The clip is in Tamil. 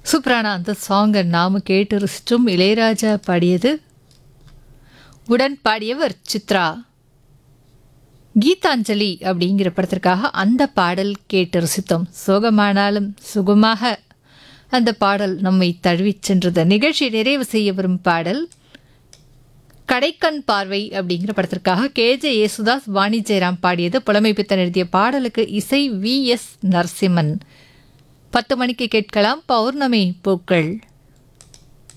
சூப்பரான அந்த சாங்கை நாம கேட்டு ரசிச்சும் இளையராஜா பாடியது உடன் பாடியவர் சித்ரா கீதாஞ்சலி அப்படிங்கிற படத்திற்காக அந்த பாடல் கேட்டு ரசித்தோம் சோகமானாலும் சுகமாக அந்த பாடல் நம்மை தழுவிச் சென்றது நிகழ்ச்சி நிறைவு செய்ய வரும் பாடல் கடைக்கண் பார்வை அப்படிங்கிற படத்திற்காக கேஜே யேசுதாஸ் வாணி ஜெயராம் பாடியது புலமை பித்தன் எழுதிய பாடலுக்கு இசை வி எஸ் நரசிம்மன் பத்து மணிக்கு கேட்கலாம் பௌர்ணமி பூக்கள்